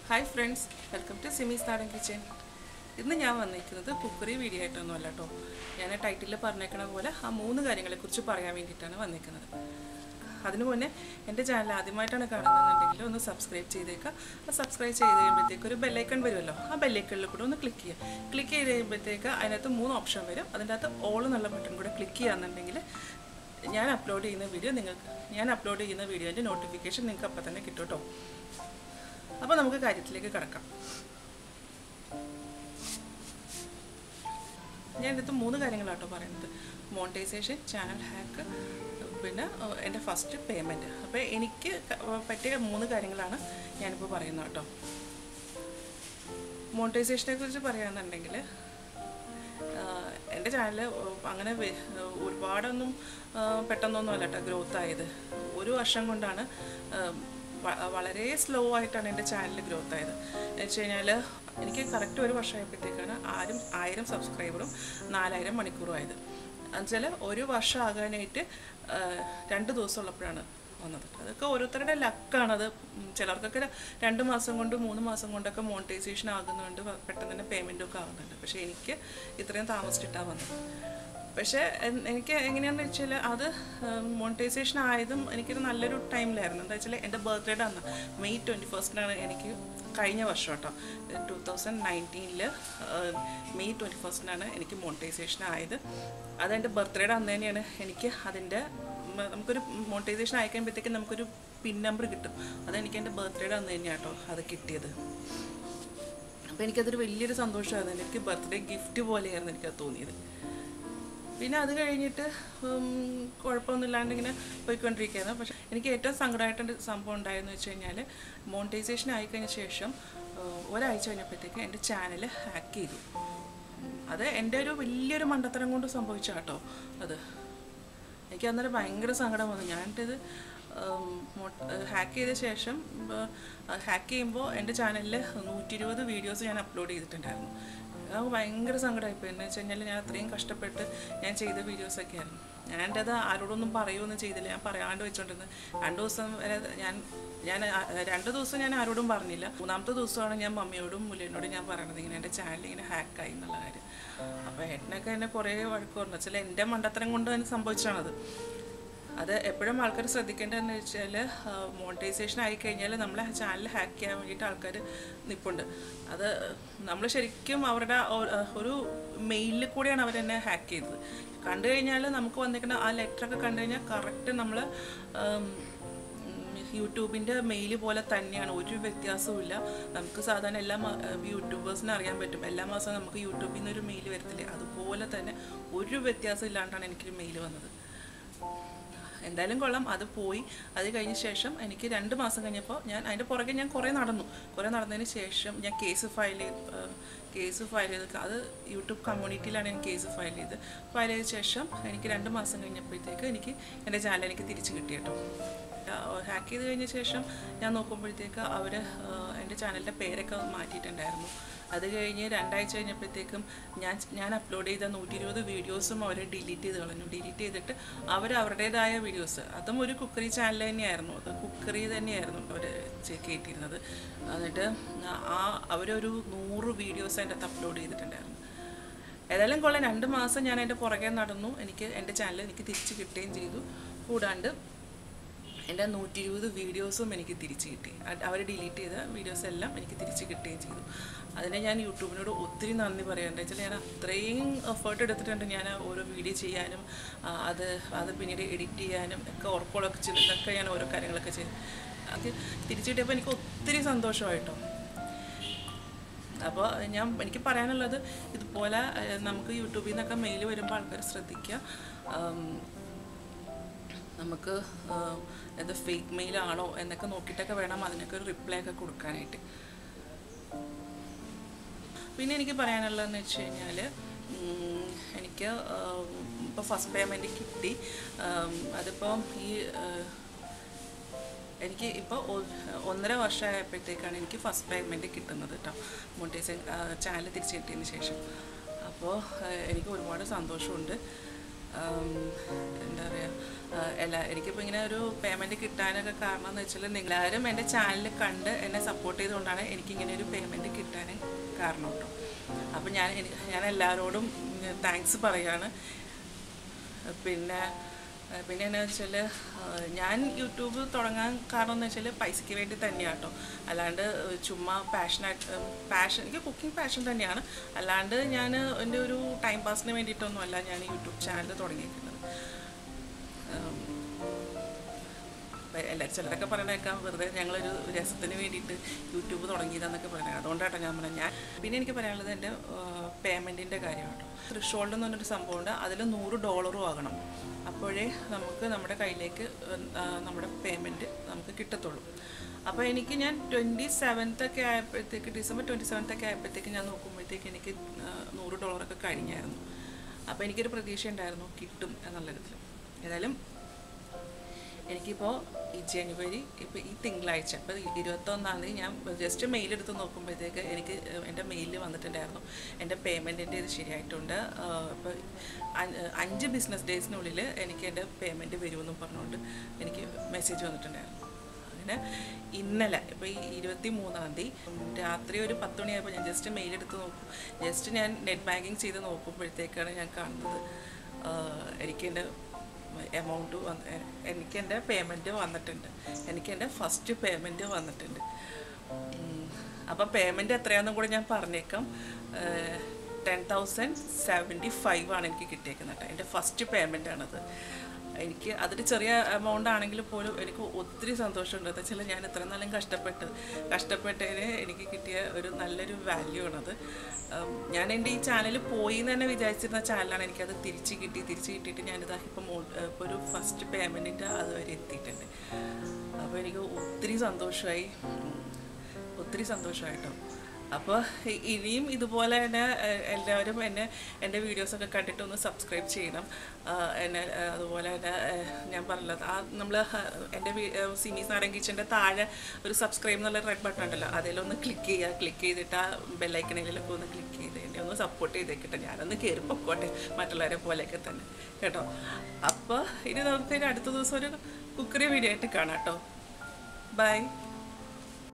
hi friends welcome to Simi's നാടൻ kitchen ഇന്ന് ഞാൻ വന്നിരിക്കുന്നത് കുക്കറി വീഡിയോ ആയിട്ടൊന്നും അല്ല കേട്ടോ ഞാൻ ടൈറ്റിലിൽ പറഞ്ഞേക്കണ പോലെ ആ മൂന്ന് കാര്യങ്ങളെക്കുറിച്ച് പറയാൻ വേണ്ടിയിട്ടാണ് വന്നിരിക്കുന്നത് അതിനു മുന്നേ എൻ്റെ ചാനൽ ആദ്യമായിട്ടാണ് കാണുന്നതെന്നുണ്ടെങ്കിൽ ഒന്ന് സബ്സ്ക്രൈബ് ചെയ്തേക്കുക ആ സബ്സ്ക്രൈബ് ചെയ്ത് കഴിയുമ്പോഴത്തേക്ക് ഒരു ബെല്ലൈക്കൺ വരുമല്ലോ ആ ബെല്ലൈക്കണിൽ കൂടെ ഒന്ന് ക്ലിക്ക് ചെയ്യുക ക്ലിക്ക് ചെയ്ത് കഴിയുമ്പോഴത്തേക്ക് അതിനകത്ത് മൂന്ന് ഓപ്ഷൻ വരും അതിൻ്റെ അകത്ത് ഓൾ എന്നുള്ള ബട്ടൺ കൂടെ ക്ലിക്ക് ചെയ്യുകയാണെന്നുണ്ടെങ്കിൽ ഞാൻ അപ്ലോഡ് ചെയ്യുന്ന വീഡിയോ നിങ്ങൾക്ക് ഞാൻ അപ്ലോഡ് ചെയ്യുന്ന വീഡിയോൻ്റെ നോട്ടിഫിക്കേഷൻ നിങ്ങൾക്ക് അപ്പം തന്നെ കിട്ടും കേട്ടോ അപ്പോൾ നമുക്ക് കാര്യത്തിലേക്ക് കിടക്കാം ഞാൻ ഇതിനകത്ത് മൂന്ന് കാര്യങ്ങളാട്ടോ പറയുന്നത് മോണിറ്റൈസേഷൻ ചാനൽ ഹാക്ക് പിന്നെ ഏഹ്, എൻ്റെ ഫസ്റ്റ് പേയ്മെൻറ്റ് അപ്പോൾ എനിക്ക് ക- പറ്റിയ മൂന്ന് കാര്യങ്ങളാണ് ഞാനിപ്പോൾ പറയുന്നത് കേട്ടോ മോണിറ്റൈസേഷനെ കുറിച്ച് പറയുകയാണെന്നുണ്ടെങ്കിൽ ആഹ് എൻ്റെ ചാനൽ അങ്ങനെ വെ- ഒരുപാടൊന്നും ആഹ് പെട്ടെന്നൊന്നും അല്ല കേട്ടോ ഗ്രോത്ത് ആയത് ഒരു വർഷം കൊണ്ടാണ് ആഹ് വ- വളരെ സ്ലോ ആയിട്ടാണ് എൻ്റെ ചാനൽ ഗ്രോത്ത് ആയത് എന്ന് വെച്ച് കഴിഞ്ഞാൽ എനിക്ക് കറക്റ്റ് ഒരു വർഷമായപ്പോഴത്തേക്കാണ് ആരും ആയിരം സബ്സ്ക്രൈബറും നാലായിരം മണിക്കൂറും ആയത് എന്നുവെച്ചാൽ ഒരു വർഷം ആകാനായിട്ട് ആഹ് രണ്ട് ദിവസം ഉള്ളപ്പോഴാണ് വന്നത് അതൊക്കെ ഓരോരുത്തരുടെ ലക്കാണത് ഉം, ചിലർക്കൊക്കെ ര- രണ്ട് മാസം കൊണ്ട് മൂന്ന് മാസം കൊണ്ടൊക്കെ മോണിറ്റൈസേഷൻ ആകുന്നുണ്ട് വ- പെട്ടെന്ന് തന്നെ പേയ്മെൻറ്റും ഒക്കെ ആകുന്നുണ്ട് പക്ഷേ എനിക്ക് ഇത്രയും താമസിച്ചിട്ടാണ് വന്നത് പക്ഷേ എൻ- എനിക്ക് എങ്ങനെയാണെന്ന് വെച്ചാൽ അത് മോണിറ്റൈസേഷൻ ആയതും എനിക്കൊരു നല്ലൊരു ടൈമിലായിരുന്നു എന്താ വെച്ചാൽ എൻ്റെ ബർത്ത്ഡേയുടെ അന്ന് മെയ് ട്വൻറ്റി ഫസ്റ്റിനാണ് എനിക്ക് കഴിഞ്ഞ വർഷം കേട്ടോ ടു തൗസൻഡ് നയൻറ്റീനിൽ മെയ് ട്വൻറ്റി ഫസ്റ്റിനാണ് എനിക്ക് മോണിറ്റൈസേഷൻ ആയത് അതെൻ്റെ ബർത്ത്ഡേയുടെ അന്ന് തന്നെയാണ് എനിക്ക് അതിൻ്റെ ഉം, നമുക്കൊരു മോണിറ്റൈസേഷൻ അയക്കുമ്പോഴത്തേക്കും നമുക്കൊരു പിൻ നമ്പർ കിട്ടും അതെനിക്ക് എൻ്റെ ബർത്ത്ഡേയുടെ അന്ന് തന്നെയാണ് കേട്ടോ അത് കിട്ടിയത് അപ്പോൾ എനിക്കതൊരു വലിയൊരു സന്തോഷമായിരുന്നു എനിക്ക് ബർത്ത്ഡേ ഗിഫ്റ്റ് പോലെയായിരുന്നു എനിക്കത് തോന്നിയത് പിന്നെ അത് കഴിഞ്ഞിട്ട് ഉം, കുഴപ്പമൊന്നുമില്ലാണ്ട് ഇങ്ങനെ പോയിക്കൊണ്ടിരിക്കുകയായിരുന്നു പക്ഷെ എനിക്ക് ഏറ്റവും സങ്കടമായിട്ടൊരു സംഭവം ഉണ്ടായെന്ന് വെച്ച് കഴിഞ്ഞാൽ മോണിറ്റൈസേഷൻ ആയിക്കഴിഞ്ഞ ശേഷം ഏഹ്, ഒരാഴ്ച കഴിഞ്ഞപ്പോഴത്തേക്ക് എൻ്റെ ചാനൽ ഹാക്ക് ചെയ്തു ഉം, അത് എൻ്റെ ഒരു വലിയൊരു മണ്ടത്തരം കൊണ്ട് സംഭവിച്ച കേട്ടോ അത് എനിക്ക് അന്നേരം ഭയങ്കര സങ്കടം വന്നു ഞാനിട്ടത് ഹാക്ക് ചെയ്ത ശേഷം ഹാക്ക് ചെയ്യുമ്പോൾ എൻ്റെ ചാനലിൽ നൂറ്റി ഇരുപത് വീഡിയോസ് ഞാൻ അപ്ലോഡ് ചെയ്തിട്ടുണ്ടായിരുന്നു അത് ഭയങ്കര സങ്കടമായിപ്പോയി എന്ന് വെച്ച് കഴിഞ്ഞാൽ ഞാൻ അത്രയും കഷ്ടപ്പെട്ട് ഞാൻ ചെയ്ത വീഡിയോസൊക്കെ ആയിരുന്നു ഞാൻ എൻ്റെ അത് ആരോടൊന്നും പറയുകയൊന്നും ചെയ്തില്ല ഞാൻ പറയാണ്ട് വെച്ചോണ്ടിരുന്നു രണ്ട് ദിവസം വരെ ഞാൻ ഞാൻ ആ- രണ്ട് ദിവസം ഞാൻ ആരോടും പറഞ്ഞില്ല മൂന്നാമത്തെ ദിവസമാണ് ഞാൻ മമ്മിയോടും മുല്ലിനോടും ഞാൻ പറയണത് ഇങ്ങനെ എൻ്റെ ചാനൽ ഇങ്ങനെ ഹാക്കായി എന്നുള്ള കാര്യം അപ്പോൾ ഏട്ടനൊക്കെ എന്നെ കുറേ വഴക്ക് പറഞ്ഞു വെച്ചാൽ എൻ്റെ മണ്ടത്തരം കൊണ്ട് തന്നെ സംഭവിച്ചാണത് അത് എപ്പോഴും ആൾക്കാർ ശ്രദ്ധിക്കേണ്ടതെന്ന് വെച്ചാൽ മോണിറ്റൈസേഷൻ ആയി കഴിഞ്ഞാൽ നമ്മളെ ചാനൽ ഹാക്ക് ചെയ്യാൻ വേണ്ടിയിട്ട് ആൾക്കാർ നിൽപ്പുണ്ട് അത് നമ്മൾ ശരിക്കും അവരുടെ ഒ- ഒരു മെയിലിൽ കൂടെയാണ് അവരെന്നെ ഹാക്ക് ചെയ്തത് കണ്ടു കഴിഞ്ഞാൽ നമുക്ക് വന്നിരിക്കുന്ന ആ ലെറ്ററൊക്കെ കണ്ടു കഴിഞ്ഞാൽ കറക്റ്റ് നമ്മൾ യൂട്യൂബിൻ്റെ മെയിൽ പോലെ തന്നെയാണ് ഒരു വ്യത്യാസവും നമുക്ക് സാധാരണ എല്ലാ മാ- യൂട്യൂബേഴ്സിനെ അറിയാൻ പറ്റും എല്ലാ മാസവും നമുക്ക് യൂട്യൂബിൽ നിന്ന് ഒരു മെയിൽ വരത്തില്ലേ അതുപോലെ തന്നെ ഒരു വ്യത്യാസം ഇല്ലാണ്ടാണ് എനിക്കൊരു മെയിൽ വന്നത് എന്തായാലും കൊള്ളാം അത് പോയി അത് കഴിഞ്ഞ ശേഷം എനിക്ക് രണ്ട് മാസം കഴിഞ്ഞപ്പോൾ ഞാൻ അതിൻ്റെ പുറകെ ഞാൻ കുറേ നടന്നു കുറേ നടന്നതിന് ശേഷം ഞാൻ കേസ് ഫയൽ ചെയ്ത് കേസ് ഫയൽ ചെയ്ത് അത് യൂട്യൂബ് കമ്മ്യൂണിറ്റിയിലാണ് ഞാൻ കേസ് ഫയൽ ചെയ്ത് ഫയൽ ചെയ്ത ശേഷം എനിക്ക് രണ്ട് മാസം കഴിഞ്ഞപ്പോഴത്തേക്ക് എനിക്ക് എൻ്റെ ചാനൽ എനിക്ക് തിരിച്ച് കിട്ടി കേട്ടോ ഹാക്ക് ചെയ്ത് കഴിഞ്ഞ ശേഷം ഞാൻ നോക്കുമ്പോഴത്തേക്ക് അവർ എൻ്റെ ചാനലിൻ്റെ പേരൊക്കെ മാറ്റിയിട്ടുണ്ടായിരുന്നു അത് കഴിഞ്ഞ് രണ്ടാഴ്ച കഴിഞ്ഞപ്പോഴത്തേക്കും ഞാൻ ഞാൻ അപ്ലോഡ് ചെയ്ത നൂറ്റി ഇരുപത് വീഡിയോസും അവർ ഡിലീറ്റ് ചെയ്ത് കളഞ്ഞു ഡിലീറ്റ് ചെയ്തിട്ട് അവർ അവരുടേതായ വീഡിയോസ് അതും ഒരു കുക്കറി ചാനൽ തന്നെയായിരുന്നു അത് കുക്കറി തന്നെയായിരുന്നു അവർ കയറ്റിയിരുന്നത് എന്നിട്ട് ആ അവരൊരു നൂറ് വീഡിയോസ് അതിൻ്റെ അകത്ത് അപ്ലോഡ് ചെയ്തിട്ടുണ്ടായിരുന്നു ഏതായാലും കൊള്ളാം രണ്ട് മാസം ഞാൻ എൻ്റെ പുറകെ നടന്നു എനിക്ക് എൻ്റെ ചാനൽ എനിക്ക് തിരിച്ച് കിട്ടുകയും ചെയ്തു കൂടാണ്ട് എൻ്റെ നൂറ്റി ഇരുപത് വീഡിയോസും എനിക്ക് തിരിച്ച് കിട്ടി അവർ ഡിലീറ്റ് ചെയ്ത വീഡിയോസ് എല്ലാം എനിക്ക് തിരിച്ച് കിട്ടുകയും ചെയ്തു അതിനെ ഞാൻ യൂട്യൂബിനോട് ഒത്തിരി നന്ദി പറയാറുണ്ട് വെച്ചാൽ ഞാൻ അത്രയും എഫേർട്ട് എടുത്തിട്ടുണ്ട് ഞാൻ ഓരോ വീഡിയോ ചെയ്യാനും ആ, അത് അത് പിന്നീട് എഡിറ്റ് ചെയ്യാനും ഒക്കെ ഉറപ്പുകളൊക്കെ ചെയ്തിട്ടൊക്കെ ഞാൻ ഓരോ കാര്യങ്ങളൊക്കെ ചെയ്തു അത് തിരിച്ച് കിട്ടിയപ്പോൾ എനിക്ക് ഒത്തിരി സന്തോഷമായിട്ടോ അപ്പോൾ ഞാൻ എനിക്ക് പറയാനുള്ളത് ഇതുപോലെ ഏഹ്, നമുക്ക് യൂട്യൂബിൽ നിന്നൊക്കെ മെയിൽ വരുമ്പോൾ ആൾക്കാർ ശ്രദ്ധിക്കുക ആം, നമുക്ക് ആഹ്, ഇത് ഫേക്ക് മെയിലാണോ എന്നൊക്കെ നോക്കിയിട്ടൊക്കെ വേണം അതിനൊക്കെ ഒരു റിപ്ലൈ ഒക്കെ കൊടുക്കാനായിട്ട് പിന്നെ എനിക്ക് പറയാനുള്ളതെന്ന് വെച്ച് കഴിഞ്ഞാൽ എനിക്ക് ഇപ്പോൾ ഫസ്റ്റ് പേയ്മെൻറ്റ് കിട്ടി ആം, അതിപ്പോൾ ഈ ആഹ്, എനിക്ക് ഇപ്പോൾ ഒന്നര വർഷമായപ്പോഴത്തേക്കാണ് എനിക്ക് ഫസ്റ്റ് പേയ്മെൻറ്റ് കിട്ടുന്നത് കേട്ടോ മോണിറ്റൈസേഷൻ ചാനൽ തിരിച്ചു കിട്ടിയതിന് ശേഷം അപ്പോൾ എനിക്ക് ഒരുപാട് സന്തോഷമുണ്ട് ആം, എന്താ പറയുക എല്ലാ എനിക്കിപ്പോൾ ഇങ്ങനെ ഒരു പേയ്മെൻറ്റ് കിട്ടാനൊക്കെ കാരണം എന്ന് വെച്ചാൽ നിങ്ങളാരും എൻ്റെ ചാനൽ കണ്ട് എന്നെ സപ്പോർട്ട് ചെയ്തുകൊണ്ടാണ് എനിക്കിങ്ങനെ ഒരു പേയ്മെൻറ്റ് കിട്ടാൻ കാരണം കേട്ടോ അപ്പോൾ ഞാൻ എനി- ഞാൻ എല്ലാവരോടും താങ്ക്സ് പറയുകയാണ് പിന്നെ ഏഹ് പിന്നെ എന്നാ വെച്ചാൽ ഞാൻ യൂട്യൂബ് തുടങ്ങാൻ കാരണം എന്ന് വെച്ചാൽ പൈസയ്ക്ക് വേണ്ടി തന്നെയാണ് കേട്ടോ അല്ലാണ്ട് ഏഹ് ചുമ്മാ പാഷനായിട്ട് പാഷൻ എനിക്ക് കുക്കിംഗ് പാഷൻ തന്നെയാണ് അല്ലാണ്ട് ഞാൻ എൻ്റെ ഒരു ടൈം പാസിന് വേണ്ടിയിട്ടൊന്നും അല്ല ഞാൻ യൂട്യൂബ് ചാനൽ തുടങ്ങിയിരിക്കുന്നത് എല്ലാവരും ചിലരൊക്കെ പറയണേക്കാം വെറുതെ ഞങ്ങളൊരു രസത്തിന് വേണ്ടിയിട്ട് യൂട്യൂബ് തുടങ്ങിയതെന്നൊക്കെ പറയുന്നത് അതുകൊണ്ടാട്ടോ ഞാൻ പറഞ്ഞത് ഞാൻ പിന്നെ എനിക്ക് പറയാനുള്ളത് എൻ്റെ പേയ്മെൻറ്റിൻ്റെ കാര്യമാണ് ത്രിഷോൾഡ് എന്ന് പറഞ്ഞൊരു സംഭവമുണ്ട് അതിൽ നൂറ് ഡോളറും ആകണം അപ്പോഴേ നമുക്ക് നമ്മുടെ കയ്യിലേക്ക് ആ, നമ്മുടെ പേയ്മെൻറ്റ് നമുക്ക് കിട്ടത്തുള്ളൂ അപ്പോൾ എനിക്ക് ഞാൻ ട്വൻറ്റി സെവൻത്തൊക്കെ ആയപ്പോഴത്തേക്ക് ഡിസംബർ ട്വൻറ്റി സെവൻത്തൊക്കെ ആയപ്പോഴത്തേക്ക് ഞാൻ നോക്കുമ്പോഴത്തേക്ക് എനിക്ക് ആ, നൂറ് ഡോളറൊക്കെ കഴിഞ്ഞായിരുന്നു അപ്പോൾ എനിക്കൊരു പ്രതീക്ഷ ഉണ്ടായിരുന്നു കിട്ടും എന്നുള്ളതിൽ ഏതായാലും എനിക്കിപ്പോൾ ഈ ജനുവരി ഇപ്പോൾ ഈ തിങ്കളാഴ്ച ഇപ്പോൾ ഇരുപത്തൊന്നാം തീയതി ഞാൻ ജസ്റ്റ് മെയിൽ എടുത്ത് നോക്കുമ്പോഴത്തേക്ക് എനിക്ക് എൻ്റെ മെയിലിൽ വന്നിട്ടുണ്ടായിരുന്നു എൻ്റെ പേയ്മെൻറ്റിൻ്റെ ഇത് ശരിയായിട്ടുണ്ട് ഇപ്പോൾ അഞ്ച് ബിസിനസ് ഡേയ്സിനുള്ളിൽ എനിക്ക് എൻ്റെ പേയ്മെൻറ്റ് വരുമെന്നും പറഞ്ഞുകൊണ്ട് എനിക്ക് മെസ്സേജ് വന്നിട്ടുണ്ടായിരുന്നു അങ്ങനെ ഇന്നലെ ഇപ്പോൾ ഈ ഇരുപത്തി മൂന്നാം തീയതി രാത്രി ഒരു പത്ത് മണിയായപ്പോൾ ഞാൻ ജസ്റ്റ് മെയിൽ എടുത്ത് നോക്കും ജസ്റ്റ് ഞാൻ നെറ്റ് ബാങ്കിങ് ചെയ്ത് നോക്കുമ്പോഴത്തേക്കാണ് ഞാൻ കാണുന്നത് ആഹ് എനിക്ക് എൻ്റെ എമൗണ്ട് വന്ന് എ- എനിക്ക് എൻ്റെ പേയ്മെൻറ്റ് വന്നിട്ടുണ്ട് എനിക്ക് എൻ്റെ ഫസ്റ്റ് പേയ്മെൻറ്റ് വന്നിട്ടുണ്ട് അപ്പം പേയ്മെൻറ്റ് എത്രയാണെന്നും കൂടി ഞാൻ പറഞ്ഞേക്കാം ടെൻ തൗസൻഡ് സെവൻറ്റി ഫൈവ് ആണ് എനിക്ക് കിട്ടിയേക്കുന്നത് കേട്ടോ എൻ്റെ ഫസ്റ്റ് പേയ്മെൻ്റ് ആണത് എനിക്ക് അതൊരു ചെറിയ എമൗണ്ട് ആണെങ്കിൽ പോലും എനിക്ക് ഒത്തിരി സന്തോഷമുണ്ട് എന്താ വെച്ചാൽ ഞാൻ ഇത്ര നാളും കഷ്ടപ്പെട്ട് കഷ്ടപ്പെട്ടതിന് എനിക്ക് കിട്ടിയ ഒരു നല്ലൊരു വാല്യൂ ആണത് ഉം, ഞാൻ എൻ്റെ ഈ ചാനൽ പോയി എന്ന് തന്നെ വിചാരിച്ചിരുന്ന ചാനലാണ് എനിക്കത് തിരിച്ച് കിട്ടി തിരിച്ച് കിട്ടിയിട്ട് ഞാനിതാ ഇപ്പം ഇപ്പോൾ ഒരു ഫസ്റ്റ് പേയ്മെൻറ്റിൻ്റെ അതുവരെ എത്തിയിട്ടുണ്ട് അപ്പോൾ എനിക്ക് ഒത്തിരി സന്തോഷമായി ഉം, ഒത്തിരി സന്തോഷമായിട്ടോ അപ്പോൾ ഇനിയും ഇതുപോലെ തന്നെ ഏഹ്, എല്ലാവരും എന്നെ എൻ്റെ വീഡിയോസൊക്കെ കണ്ടിട്ട് ഒന്ന് സബ്സ്ക്രൈബ് ചെയ്യണം ആഹ് എന്നെ ഏഹ്, അതുപോലെ തന്നെ ഏഹ്, ഞാൻ പറഞ്ഞത് ആ നമ്മൾ എൻ്റെ സിമീസ് നാടൻ കിച്ചൻ്റെ താഴെ ഒരു സബ്സ്ക്രൈബ് എന്നുള്ള റെഡ് ബട്ടൺ ഉണ്ടല്ലോ അതിലൊന്ന് ക്ലിക്ക് ചെയ്യുക ക്ലിക്ക് ചെയ്തിട്ട് ആ ബെല്ലൈക്കണിലൊക്കെ ഒന്ന് ക്ലിക്ക് ചെയ്ത് എന്നെ ഒന്ന് സപ്പോർട്ട് ചെയ്തേക്കട്ടെ ഞാനൊന്ന് കയറി പൊക്കോട്ടെ മറ്റുള്ളവരെ പോലെയൊക്കെ തന്നെ കേട്ടോ അപ്പോൾ ഇനി നമുക്ക് ഇനി അടുത്ത ദിവസം ഒരു കുക്കറി വീഡിയോ ആയിട്ട് കാണാം കേട്ടോ ബൈ